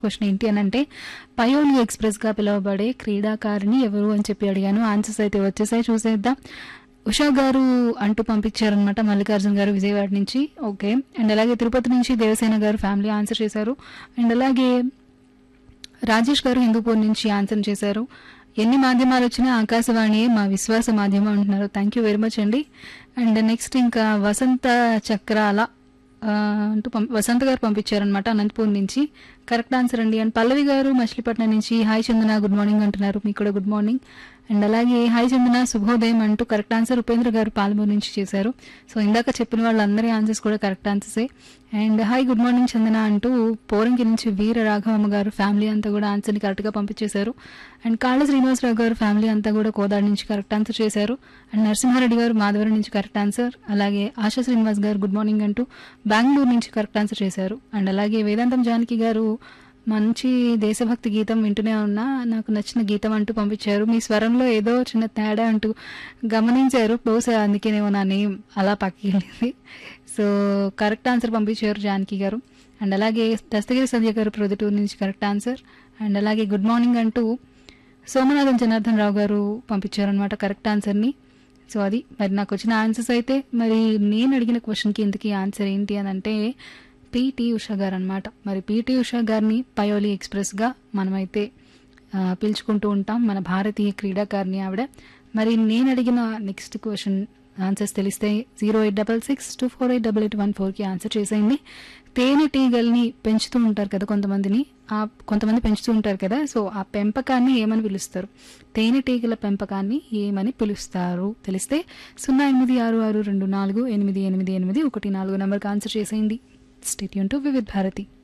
question ఏంటి అని అంటే పయోలి ఎక్స్ప్రెస్ గా పిలువబడే క్రీడాకారిణి ఎవరు అని చెప్పి అడిగాను ఆన్సర్స్ అయితే వచ్చేసాయి చూసేద్దాం ఉషా గారు అంటూ పంపించారనమాట మల్లికార్జున గారు విజయవాడ నుంచి ఓకే అండ్ అలాగే తిరుపతి నుంచి దేవసేన గారు ఫ్యామిలీ ఆన్సర్ చేశారు అండ్ అలాగే రాజేష్ గారు హిందూపూర్ నుంచి ఆన్సర్ చేశారు ఎన్ని మాధ్యమాలు వచ్చినా ఆకాశవాణియే మా విశ్వాస మాధ్యమం అంటున్నారు థ్యాంక్ యూ వెరీ మచ్ అండి అండ్ నెక్స్ట్ ఇంకా వసంత చక్రాల ఆ, అంటూ పం- వసంత గారు పంపించారనమాట అనంతపూర్ నుంచి కరెక్ట్ ఆన్సర్ అండి అండ్ పల్లవి గారు మచిలీపట్నం నుంచి హాయ్ చందన గుడ్ మార్నింగ్ అంటున్నారు మీకు కూడా గుడ్ మార్నింగ్ అండ్ అలాగే హాయ్ చందన శుభోదయం అంటూ కరెక్ట్ ఆన్సర్ ఉపేంద్ర గారు పాలమూరు నుంచి చేశారు సో ఇందాక చెప్పిన వాళ్ళందరి ఆన్సర్స్ కూడా కరెక్ట్ ఆన్సర్సే and hi good morning Chandana అంటూ పోరంకి నుంచి వీర రాఘవమ్మ గారు ఫ్యామిలీ అంతా కూడా ఆన్సర్ని కరెక్ట్గా పంపించేశారు అండ్ కాళ్ళ శ్రీనివాసరావు గారు ఫ్యామిలీ అంతా కూడా కోదాడ నుంచి కరెక్ట్ ఆన్సర్ చేశారు అండ్ నరసింహారెడ్డి గారు మాధవరం నుంచి కరెక్ట్ ఆన్సర్ అలాగే ఆశా శ్రీనివాస్ గారు గుడ్ మార్నింగ్ అంటూ బెంగళూరు నుంచి కరెక్ట్ ఆన్సర్ చేశారు అండ్ అలాగే వేదాంతం జానకి గారు మంచి దేశభక్తి గీతం వింటూనే ఉన్నా నాకు నచ్చిన గీతం అంటూ పంపించారు మీ స్వరంలో ఏదో చిన్న తేడా అంటూ గమనించారు బహుశా అందుకేనేమో నా నేమ్ అలా పక్కకి వెళ్ళింది సో కరెక్ట్ ఆన్సర్ పంపించారు జానకి గారు అండ్ అలాగే దస్తగిరి సంధ్య గారు ప్రొద్దుటూరు నుంచి కరెక్ట్ ఆన్సర్ అండ్ అలాగే గుడ్ మార్నింగ్ అంటూ సోమనాథం జనార్దన్ రావు గారు పంపించారనమాట కరెక్ట్ ఆన్సర్ని సో అది మరి నాకు వచ్చిన ఆన్సర్స్ అయితే మరి నేను అడిగిన క్వశ్చన్కి ఇంతకీ ఆన్సర్ ఏంటి అని అంటే పిటి ఉషా గారు అనమాట మరి పిటి ఉషా గారిని పయోలి ఎక్స్ప్రెస్గా మనమైతే ఆ, పిలుచుకుంటూ ఉంటాం మన భారతీయ క్రీడాకారిణి ఆవిడ మరి నేను అడిగిన నెక్స్ట్ క్వశ్చన్ ఆన్సర్స్ తెలిస్తే zero eight double six two four eight double eight one ఫోర్కి ఆన్సర్ చేసేయండి తేనెటీగల్ని పెంచుతూ ఉంటారు కదా కొంతమందిని ఆ కొంతమంది పెంచుతూ ఉంటారు కదా సో ఆ పెంపకాన్ని ఏమని పిలుస్తారు తేనెటీగల పెంపకాన్ని ఏమని పిలుస్తారు తెలిస్తే సున్నా ఎనిమిది ఆరు ఆరు రెండు నాలుగు ఎనిమిది ఎనిమిది ఎనిమిది ఒకటి నాలుగు నెంబర్కి ఆన్సర్ చేసేయండి స్టేట్ టు వివిధ్ భారతి